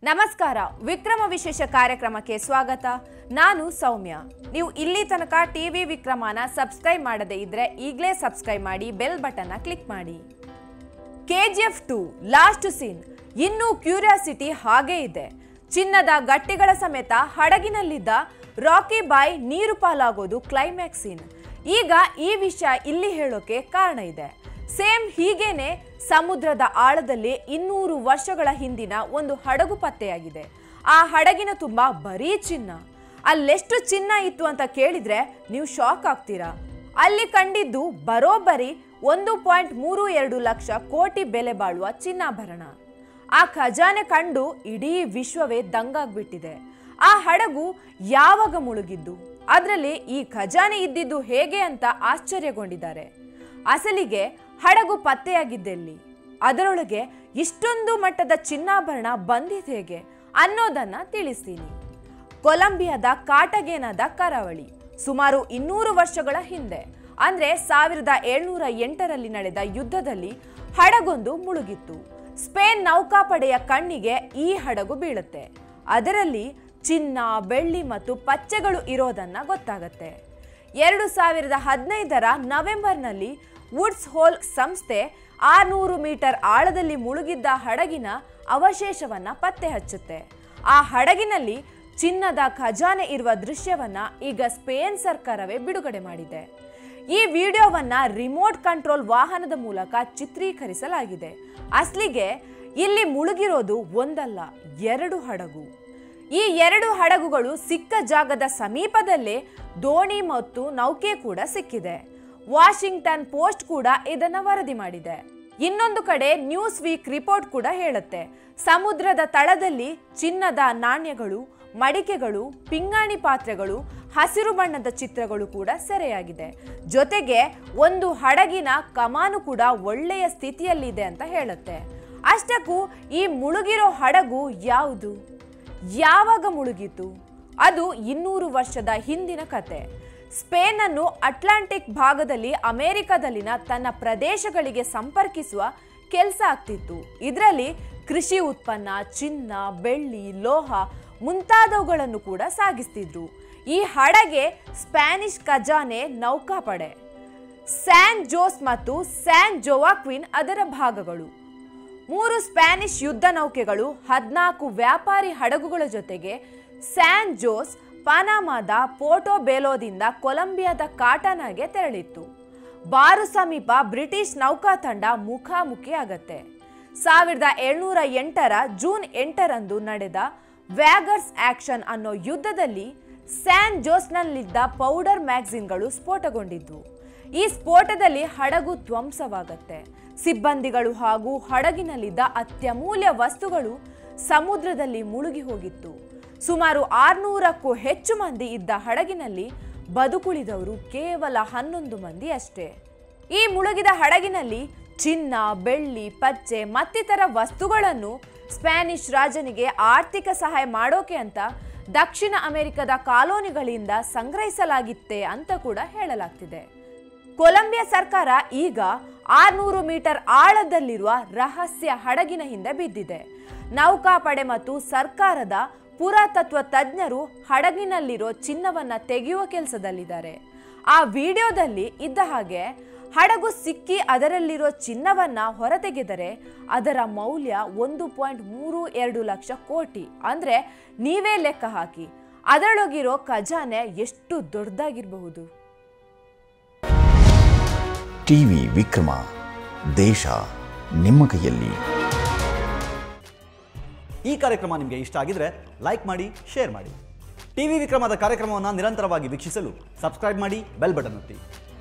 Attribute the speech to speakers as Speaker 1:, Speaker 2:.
Speaker 1: ನಮಸ್ಕಾರ ವಿಕ್ರಮ ವಿಶೇಷ ಕಾರ್ಯಕ್ರಮಕ್ಕೆ ಸ್ವಾಗತ ನಾನು ಸೌಮ್ಯ ನೀವು ಇಲ್ಲಿ ತನಕ ಟಿವಿ ವಿಕ್ರಮನ ಸಬ್ಸ್ಕ್ರೈಬ್ ಮಾಡದೇ ಇದ್ರೆ ಈಗಲೇ ಸಬ್ಸ್ಕ್ರೈಬ್ ಮಾಡಿ ಬೆಲ್ ಬಟನ್ನ ಕ್ಲಿಕ್ ಮಾಡಿ ಕೆಜಿಎಫ್ ಟು ಲಾಸ್ಟ್ ಸೀನ್ ಇನ್ನೂ ಕ್ಯೂರಿಯಾಸಿಟಿ ಹಾಗೇ ಇದೆ ಚಿನ್ನದ ಗಟ್ಟಿಗಳ ಸಮೇತ ಹಡಗಿನಲ್ಲಿದ್ದ ರಾಕಿ ಬಾಯ್ ನೀರು ಪಾಲಾಗೋದು ಕ್ಲೈಮ್ಯಾಕ್ಸ್ ಸೀನ್ ಈಗ ಈ ವಿಷಯ ಇಲ್ಲಿ ಹೇಳೋಕೆ ಕಾರಣ ಇದೆ ಸೇಮ್ ಹೀಗೇನೆ ಸಮುದ್ರದ ಆಳದಲ್ಲಿ ಇನ್ನೂರು ವರ್ಷಗಳ ಹಿಂದಿನ ಒಂದು ಹಡಗು ಪತ್ತೆಯಾಗಿದೆ ಆ ಹಡಗಿನ ತುಂಬಾ ಬರೀ ಚಿನ್ನ ಅಲ್ಲೆಷ್ಟು ಚಿನ್ನ ಇತ್ತು ಅಂತ ಕೇಳಿದ್ರೆ ನೀವು ಶಾಕ್ ಆಗ್ತೀರಾ ಅಲ್ಲಿ ಕಂಡಿದ್ದು ಬರೋಬ್ಬರಿ ಒಂದು ಪಾಯಿಂಟ್ ಮೂರು ಎರಡು ಲಕ್ಷ ಕೋಟಿ ಬೆಲೆ ಬಾಳುವ ಚಿನ್ನಾಭರಣ ಆ ಖಜಾನೆ ಕಂಡು ಇಡೀ ವಿಶ್ವವೇ ದಂಗಾಗ್ಬಿಟ್ಟಿದೆ ಆ ಹಡಗು ಯಾವಾಗ ಮುಳುಗಿದ್ದು ಅದರಲ್ಲಿ ಈ ಖಜಾನೆ ಇದ್ದಿದ್ದು ಹೇಗೆ ಅಂತ ಆಶ್ಚರ್ಯಗೊಂಡಿದ್ದಾರೆ ಅಸಲಿಗೆ ಹಡಗು ಪತ್ತೆಯಾಗಿದ್ದೆಲ್ಲಿ ಅದರೊಳಗೆ ಇಷ್ಟೊಂದು ಮಟ್ಟದ ಚಿನ್ನಾಭರಣ ಬಂದಿದೆ ಹೇಗೆ ಅನ್ನೋದನ್ನ ತಿಳಿಸ್ತೀನಿ ಕೊಲಂಬಿಯಾದ ಕಾಟಗೇನದ ಕರಾವಳಿ ಸುಮಾರು ಇನ್ನೂರು ವರ್ಷಗಳ ಹಿಂದೆ ಅಂದ್ರೆ ಸಾವಿರದ ಏಳ್ನೂರ ಎಂಟರಲ್ಲಿ ನಡೆದ ಯುದ್ಧದಲ್ಲಿ ಹಡಗೊಂದು ಮುಳುಗಿತ್ತು ಸ್ಪೇನ್ ನೌಕಾಪಡೆಯ ಕಣ್ಣಿಗೆ ಈ ಹಡಗು ಬೀಳುತ್ತೆ ಅದರಲ್ಲಿ ಚಿನ್ನ ಬೆಳ್ಳಿ ಮತ್ತು ಪಚ್ಚೆಗಳು ಇರೋದನ್ನ ಗೊತ್ತಾಗತ್ತೆ ಎರಡು ಸಾವಿರದ ಹದಿನೈದರ ನವೆಂಬರ್ನಲ್ಲಿ ವುಡ್ಸ್ ಹೋಲ್ ಸಂಸ್ಥೆ ಆರ್ನೂರು ಮೀಟರ್ ಆಳದಲ್ಲಿ ಮುಳುಗಿದ್ದ ಹಡಗಿನ ಅವಶೇಷವನ್ನ ಪತ್ತೆ ಹಚ್ಚುತ್ತೆ ಆ ಹಡಗಿನಲ್ಲಿ ಚಿನ್ನದ ಖಜಾನೆ ಇರುವ ದೃಶ್ಯವನ್ನ ಈಗ ಸ್ಪೇನ್ ಸರ್ಕಾರವೇ ಬಿಡುಗಡೆ ಮಾಡಿದೆ ಈ ವಿಡಿಯೋವನ್ನ ರಿಮೋಟ್ ಕಂಟ್ರೋಲ್ ವಾಹನದ ಮೂಲಕ ಚಿತ್ರೀಕರಿಸಲಾಗಿದೆ ಅಸ್ಲಿಗೆ ಇಲ್ಲಿ ಮುಳುಗಿರೋದು ಒಂದಲ್ಲ ಎರಡು ಹಡಗು ಈ ಎರಡು ಹಡಗುಗಳು ಸಿಕ್ಕ ಜಾಗದ ಸಮೀಪದಲ್ಲೇ ದೋಣಿ ಮತ್ತು ನೌಕೆ ಕೂಡ ಸಿಕ್ಕಿದೆ ವಾಷಿಂಗ್ಟನ್ ಪೋಸ್ಟ್ ಕೂಡ ಇದನ್ನ ವರದಿ ಮಾಡಿದೆ ಇನ್ನೊಂದು ಕಡೆ ನ್ಯೂಸ್ ವೀಕ್ ರಿಪೋರ್ಟ್ ಕೂಡ ಹೇಳುತ್ತೆ ಸಮುದ್ರದ ತಳದಲ್ಲಿ ಚಿನ್ನದ ನಾಣ್ಯಗಳು ಮಡಿಕೆಗಳು ಪಿಂಗಾಣಿ ಪಾತ್ರೆಗಳು ಹಸಿರು ಬಣ್ಣದ ಚಿತ್ರಗಳು ಕೂಡ ಸೆರೆಯಾಗಿದೆ ಜೊತೆಗೆ ಒಂದು ಹಡಗಿನ ಕಮಾನು ಕೂಡ ಒಳ್ಳೆಯ ಸ್ಥಿತಿಯಲ್ಲಿದೆ ಅಂತ ಹೇಳುತ್ತೆ ಅಷ್ಟಕ್ಕೂ ಈ ಮುಳುಗಿರೋ ಹಡಗು ಯಾವುದು ಯಾವಾಗ ಮುಳುಗಿತು ಅದು ಇನ್ನೂರು ವರ್ಷದ ಹಿಂದಿನ ಕತೆ ಸ್ಪೇನ್ ಅನ್ನು ಅಟ್ಲಾಂಟಿಕ್ ಭಾಗದಲ್ಲಿ ಅಮೆರಿಕದಲ್ಲಿನ ತನ್ನ ಪ್ರದೇಶಗಳಿಗೆ ಸಂಪರ್ಕಿಸುವ ಕೆಲಸ ಆಗ್ತಿತ್ತು ಇದರಲ್ಲಿ ಕೃಷಿ ಉತ್ಪನ್ನ ಚಿನ್ನ ಬೆಳ್ಳಿ ಲೋಹ ಮುಂತಾದವುಗಳನ್ನು ಕೂಡ ಸಾಗಿಸ್ತಿದ್ರು ಈ ಹಡಗೆ ಸ್ಪ್ಯಾನಿಷ್ ಖಜಾನೆ ನೌಕಾಪಡೆ ಸ್ಯಾನ್ ಜೋಸ್ ಮತ್ತು ಸ್ಯಾನ್ ಜೋವಾಕ್ವಿನ್ ಅದರ ಭಾಗಗಳು ಮೂರು ಸ್ಪ್ಯಾನಿಷ್ ಯುದ್ಧ ನೌಕೆಗಳು ಹದಿನಾಲ್ಕು ವ್ಯಾಪಾರಿ ಹಡಗುಗಳ ಜೊತೆಗೆ ಸ್ಯಾನ್ ಜೋಸ್ ಪನಾಮಾದ ಪೋರ್ಟೋ ಬೇಲೋದಿಂದ ಕೊಲಂಬಿಯಾದ ಕಾಟನಾಗೆ ತೆರಳಿತ್ತು ಬಾರು ಸಮೀಪ ಬ್ರಿಟಿಷ್ ನೌಕಾ ತಂಡ ಮುಖಾಮುಖಿ ಆಗತ್ತೆ ಸಾವಿರದ ಏಳ್ನೂರ ಎಂಟರ ಜೂನ್ ಎಂಟರಂದು ನಡೆದ ವ್ಯಾಗರ್ಸ್ ಆಕ್ಷನ್ ಅನ್ನೋ ಯುದ್ಧದಲ್ಲಿ ಸ್ಯಾನ್ ಜೋಸ್ನಲ್ಲಿದ್ದ ಪೌಡರ್ ಮ್ಯಾಗ್ಝಿನ್ಗಳು ಸ್ಫೋಟಗೊಂಡಿದ್ವು ಈ ಸ್ಫೋಟದಲ್ಲಿ ಹಡಗು ಧ್ವಂಸವಾಗತ್ತೆ ಸಿಬ್ಬಂದಿಗಳು ಹಾಗೂ ಹಡಗಿನಲ್ಲಿದ್ದ ಅತ್ಯಮೂಲ್ಯ ವಸ್ತುಗಳು ಸಮುದ್ರದಲ್ಲಿ ಮುಳುಗಿ ಹೋಗಿತ್ತು ಸುಮಾರು ಆರ್ನೂರಕ್ಕೂ ಹೆಚ್ಚು ಮಂದಿ ಇದ್ದ ಹಡಗಿನಲ್ಲಿ ಬದುಕುಳಿದವರು ಕೇವಲ ಹನ್ನೊಂದು ಮಂದಿ ಅಷ್ಟೇ ಈ ಮುಳುಗಿದ ಹಡಗಿನಲ್ಲಿ ಚಿನ್ನ ಬೆಳ್ಳಿ ಪಚ್ಚೆ ಮತ್ತಿತರ ವಸ್ತುಗಳನ್ನು ಸ್ಪ್ಯಾನಿಷ್ ರಾಜನಿಗೆ ಆರ್ಥಿಕ ಸಹಾಯ ಮಾಡೋಕೆ ಅಂತ ದಕ್ಷಿಣ ಅಮೆರಿಕದ ಕಾಲೋನಿಗಳಿಂದ ಸಂಗ್ರಹಿಸಲಾಗಿತ್ತೆ ಅಂತ ಕೂಡ ಹೇಳಲಾಗ್ತಿದೆ ಕೊಲಂಬಿಯಾ ಸರ್ಕಾರ ಈಗ ಆರ್ನೂರು ಮೀಟರ್ ಆಳದಲ್ಲಿರುವ ರಹಸ್ಯ ಹಡಗಿನ ಹಿಂದೆ ಬಿದ್ದಿದೆ ನೌಕಾಪಡೆ ಮತ್ತು ಸರ್ಕಾರದ ಪುರಾತತ್ವ ತಜ್ಞರು ಹಡಗಿನಲ್ಲಿರೋ ಚಿನ್ನವನ್ನ ತೆಗೆಯುವ ಕೆಲಸದಲ್ಲಿದ್ದಾರೆ ಆ ವಿಡಿಯೋದಲ್ಲಿ ಇದ್ದ ಹಾಗೆ ಹಡಗು ಸಿಕ್ಕಿ ಅದರಲ್ಲಿರೋ ಚಿನ್ನವನ್ನ ಹೊರತೆಗೆದರೆ ಅದರ ಮೌಲ್ಯ ಒಂದು ಪಾಯಿಂಟ್ ಮೂರು ಎರಡು ಲಕ್ಷ ಕೋಟಿ ಅಂದ್ರೆ ನೀವೇ ಲೆಕ್ಕ ಹಾಕಿ ಅದರೊಳಗಿರೋ ಖಜಾನೆ ಎಷ್ಟು ದೊಡ್ಡದಾಗಿರಬಹುದು
Speaker 2: ಟಿವಿ ವಿಕ್ರಮ ದೇಶ ನಿಮ್ಮ ಕೈಯಲ್ಲಿ
Speaker 3: ಈ ಕಾರ್ಯಕ್ರಮ ನಿಮಗೆ ಇಷ್ಟ ಆಗಿದ್ರೆ ಲೈಕ್ ಮಾಡಿ ಶೇರ್ ಮಾಡಿ ಟಿವಿ ವಿಕ್ರಮದ ಕಾರ್ಯಕ್ರಮವನ್ನು ನಿರಂತರವಾಗಿ ವೀಕ್ಷಿಸಲು ಸಬ್ಸ್ಕ್ರೈಬ್ ಮಾಡಿ ಬೆಲ್ ಬಟನ್ ಒತ್ತಿ